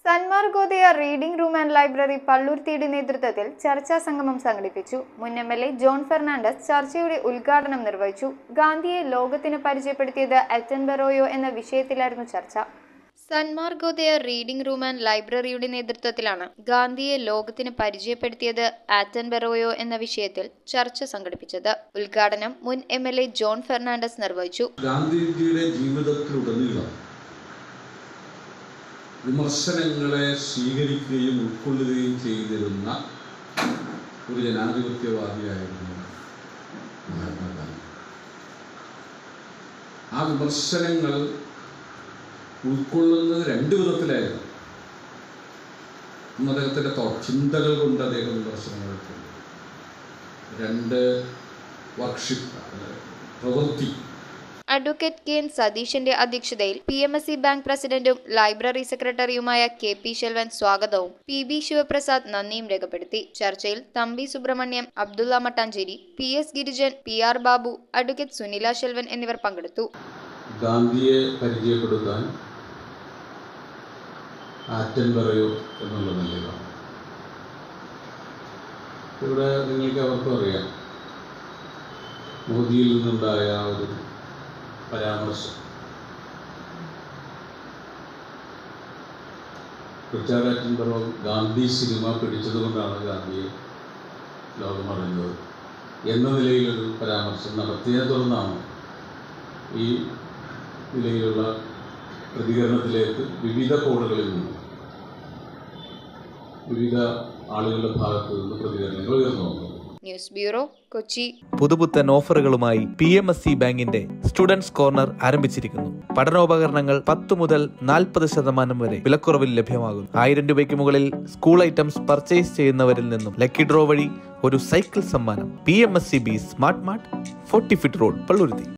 സന്മാർഗോദയ reading room and library പള്ളൂർത്തിയുടെ നേതൃത്വത്തിൽ ചർച്ചാ സംഗമം സംഘടിപ്പിച്ചു മുൻ M L A John Fernandez ചർച്ചയുടെ ഉദ്ഘാടനം നിർവഹിച്ചു ഗാന്ധിയെ ലോകത്തിന് പരിചയപ്പെടുത്തിയത് അറ്റൻബറോയോ എന്ന വിഷയത്തിലായിരുന്നു ചർച്ച സന്മാർഗോദയ റീഡിംഗ് റൂം ആൻഡ് ലൈബ്രറിയുടെ നേതൃത്വത്തിലാണ് ഗാന്ധിയെ ലോകത്തിന് പരിചയപ്പെടുത്തിയത് ആറ്റൻബറോയോ എന്ന വിഷയത്തിൽ ചർച്ച സംഘടിപ്പിച്ചത് ഉദ്ഘാടനം മുൻ M L A John Fernandez നിർവഹിച്ചു ഗാന്ധിജിയുടെ ജീവിതത്തിലുടനീളം വിമർശനങ്ങളെ സ്വീകരിക്കുകയും ഉൾക്കൊള്ളുകയും ചെയ്തിരുന്ന ഒരു ജനാധിപത്യവാദിയായിരുന്നു മഹാത്മാഗാന്ധി ആ വിമർശനങ്ങൾ ഉൾക്കൊള്ളുന്നത് രണ്ട് വിധത്തിലായിരുന്നു ഒന്ന് അദ്ദേഹത്തിൻ്റെ തൊ- ചിന്തകൾ കൊണ്ട് അദ്ദേഹം വിമർശനങ്ങൾ ഉൾക്കൊണ്ടു രണ്ട് വർക്ഷിപ്പ് പ്രവൃത്തി അഡ്വക്കേറ്റ് കെ എൻ സതീശന്റെ അധ്യക്ഷതയിൽ P M S C bank പ്രസിഡന്റും ലൈബ്രറി സെക്രട്ടറിയുമായ കെ പി ശെൽവൻ സ്വാഗതവും പി ബി ശിവപ്രസാദ് നന്ദിയും രേഖപ്പെടുത്തി ചർച്ചയിൽ Thampi Subrahmanyam Abdulla Mattancherry P S Girijan P R Babu advocate Sunila Selvan എന്നിവർ പങ്കെടുത്തു ഗാന്ധിയെ പരിചയപ്പെടുത്താൻ ആറ്റൻ പറയൂ എന്നുള്ള നിലയിലാണ് ഇവിടെ നിങ്ങൾക്ക് അവർക്കും അറിയാം മോദിയിൽ നിന്നുണ്ടായ ആ ഒരു പരാമർശം റിച്ചാർഡ് ആറ്റൻബറോ ഗാന്ധി സിനിമ പിടിച്ചതുകൊണ്ടാണ് ഗാന്ധിയെ ലോകം അറിഞ്ഞത് എന്ന നിലയിലൊരു പരാമർശം നടത്തിയതിനെ തുടർന്നാണ് ഈ നിലയിലുള്ള പ്രതികരണത്തിലേക്ക് വിവിധ കോണുകളിൽ നിന്ന് വിവിധ ആളുകളുടെ ഭാഗത്തു നിന്ന് പ്രതികരണങ്ങൾ ഉയർന്നു വന്നു ന്യൂസ് ബ്യൂറോ കൊച്ചി പുതുപുത്തൻ ഓഫറുകളുമായി പി എം എസ് സി ബാങ്കിന്റെ സ്റ്റുഡൻസ് കോർണർ ആരംഭിച്ചിരിക്കുന്നു പഠനോപകരണങ്ങൾ പത്ത് മുതൽ നാൽപ്പത് ശതമാനം വരെ വിലക്കുറവിൽ ലഭ്യമാകുന്നു ആയിരം രൂപയ്ക്ക് മുകളിൽ സ്കൂൾ ഐറ്റംസ് പർച്ചേസ് ചെയ്യുന്നവരിൽ നിന്നും ലക്കി ഡ്രോ വഴി ഒരു സൈക്കിൾ സമ്മാനം P M S C B smart mart forty feet road Palluruthy